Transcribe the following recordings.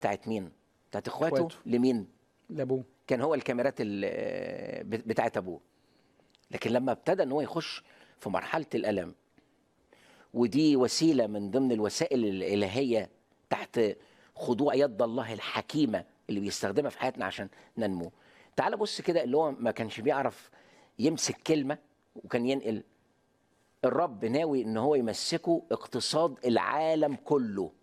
بتاعت مين بتاعت اخواته إخواته. لمين لابوه كان هو الكاميرات ال- بتاعت ابوه لكن لما ابتدى ان هو يخش في مرحله الالم ودي وسيله من ضمن الوسائل الالهيه تحت خضوع يد الله الحكيمه اللي بيستخدمها في حياتنا عشان ننمو تعال بص كده اللي هو ما كانش بيعرف يمسك كلمه وكان ينقل الرب ناوي ان هو يمسكه اقتصاد العالم كله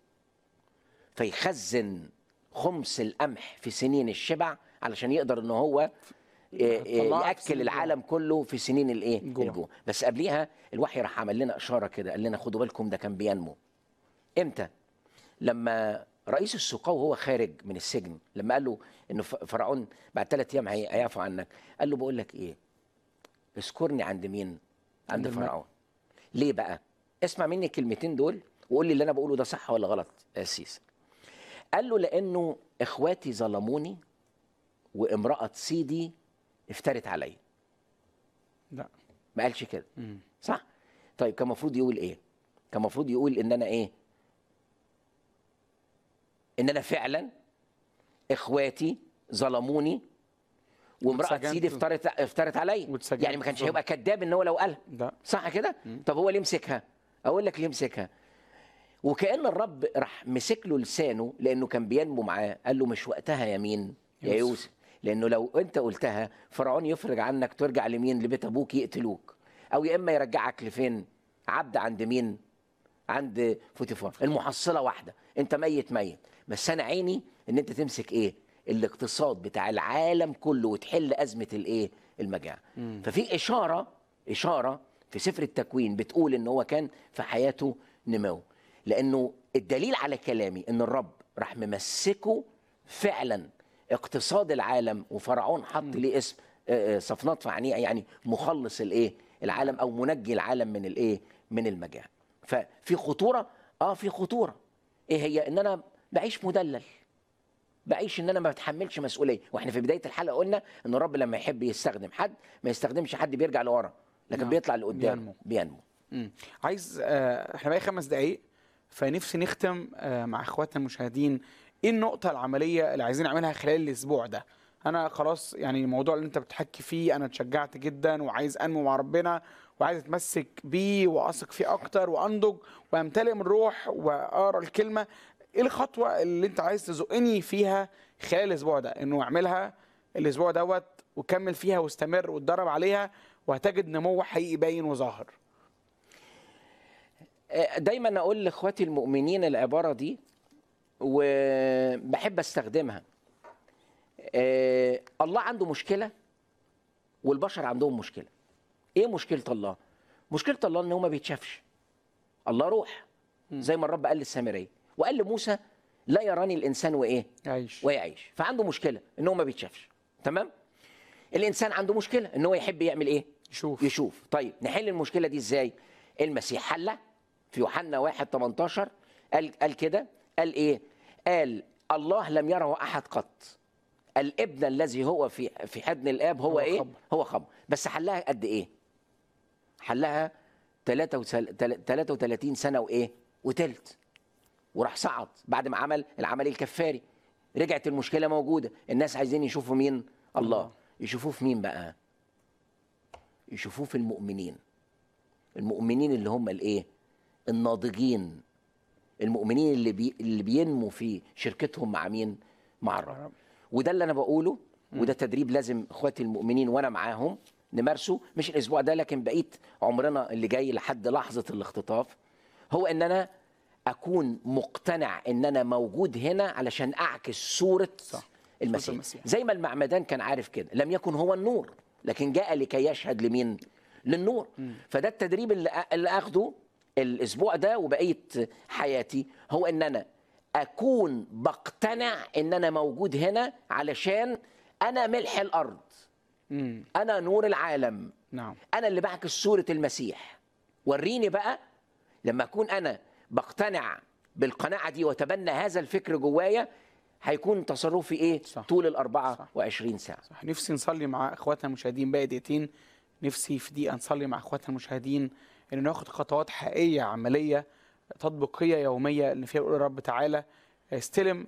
فيخزن خمس القمح في سنين الشبع علشان يقدر ان هو إيه، إيه، طلعها في ياكل سنين العالم كله في سنين الايه الجوع. الجوع بس قبليها الوحي راح عمل لنا اشاره كده قال لنا خدوا بالكم ده كان بينمو امتى لما رئيس السقاة وهو خارج من السجن لما قال له انه ف- فرعون بعد ثلاث ايام هي- هيعفو عنك قال له بقول لك ايه اذكرني عند مين عند عند الملك. فرعون ليه بقى اسمع مني الكلمتين دول وقول لي اللي انا بقوله ده صح ولا غلط يا سيس قال له لانه اخواتي ظلموني وامراه سيدي افترت علي لا ما قالش كده مم. صح طيب كان المفروض يقول ايه كان المفروض يقول ان انا ايه ان انا فعلا اخواتي ظلموني وامراه واتسجنت. سيدي افترت افترت عليا واتسجنت يعني ما كانش ظلم. هيبقى كذاب ان هو لو قالها لا صح كده طب هو ليه مسكها اقول لك ليه مسكها وكأن الرب راح مسك له لسانه لانه كان بينمو معاه قال له مش وقتها يا مين يا يوسف. يوسف لانه لو انت قلتها فرعون يفرج عنك ترجع لمين لبيت ابوك يقتلوك او يا اما يرجعك لفين عبد عند مين عند فوتيفار المحصله واحده انت ميت ميت بس انا عيني ان انت تمسك ايه الاقتصاد بتاع العالم كله وتحل ازمه الايه المجاعه ففي اشاره اشاره في سفر التكوين بتقول ان هو كان في حياته نمو لانه الدليل على كلامي ان الرب راح ممسكه فعلا اقتصاد العالم وفرعون حط ليه اسم آه، آه، صفنات في عينيه يعني مخلص الايه العالم او منجي العالم من الايه من المجاعه ففي خطوره اه في خطوره ايه هي ان انا بعيش مدلل بعيش ان انا ما بتحملش مسؤوليه واحنا في بدايه الحلقه قلنا ان الرب لما يحب يستخدم حد ما يستخدمش حد بيرجع لورا لكن نعم. بيطلع لقدام بينمو. بينمو مم. عايز آه، احنا باقي خمس دقايق فنفسي نختم آه، مع اخواتنا المشاهدين ايه النقطة العملية اللي عايزين نعملها خلال الاسبوع ده انا خلاص يعني الموضوع اللي انت بتحكي فيه انا اتشجعت جدا وعايز انمو مع ربنا وعايز اتمسك بيه واثق فيه اكتر وانضج وامتلئ من الروح واقرا الكلمة ايه الخطوة اللي انت عايز تزقني فيها خلال الاسبوع ده انه اعملها الاسبوع دوت وكمل فيها واستمر واتدرب عليها وهتجد نمو حقيقي باين وظاهر آه، دايما اقول لاخواتي المؤمنين العباره دي وبحب استخدمها آه، الله عنده مشكله والبشر عندهم مشكله ايه مشكله الله مشكله الله ان هو ما بيتشافش الله روح زي ما الرب قال للسامريه وقال لموسى لا يراني الانسان وايه عايش ويعيش فعنده مشكله ان هو ما بيتشافش تمام الانسان عنده مشكله ان هو يحب يعمل ايه شوف يشوف طيب نحل المشكله دي ازاي المسيح حلها في يوحنا 1 18 قال قال كده قال ايه قال الله لم يره احد قط الابن الذي هو في في حضن الاب هو, هو ايه خبر. هو خبر بس حلها قد ايه حلها 33 سنه وايه وتلت وراح صعد بعد ما عمل العمل الكفاري رجعت المشكله موجوده الناس عايزين يشوفوا مين الله الله. يشوفوه في مين بقى يشوفوه في المؤمنين المؤمنين اللي هم الايه الناضجين المؤمنين اللي بي اللي بينموا في شركتهم مع مين مع الرب وده اللي انا بقوله وده تدريب لازم اخواتي المؤمنين وانا معاهم نمارسه مش الاسبوع ده لكن بقيت عمرنا اللي جاي لحد لحظه الاختطاف هو ان انا اكون مقتنع ان انا موجود هنا علشان اعكس صوره صح. المسيح. المسيح. زي ما المعمدان كان عارف كده لم يكن هو النور لكن جاء لكي يشهد لمين للنور فده التدريب اللي اللي اخده الاسبوع ده وبقيه حياتي هو ان انا اكون بقتنع ان انا موجود هنا علشان انا ملح الارض مم. انا نور العالم نعم انا اللي بعكس صوره المسيح وريني بقى لما اكون انا بقتنع بالقناعه دي واتبنى هذا الفكر جوايا هيكون تصرفي ايه صح. طول ال 24 ساعه صح نفسي نصلي مع اخواتنا المشاهدين باقي دقيقتين نفسي في دقيقه نصلي مع اخواتنا المشاهدين ان ناخد خطوات حقيقيه عمليه تطبيقيه يوميه اللي فيها نقول يا رب تعالى استلم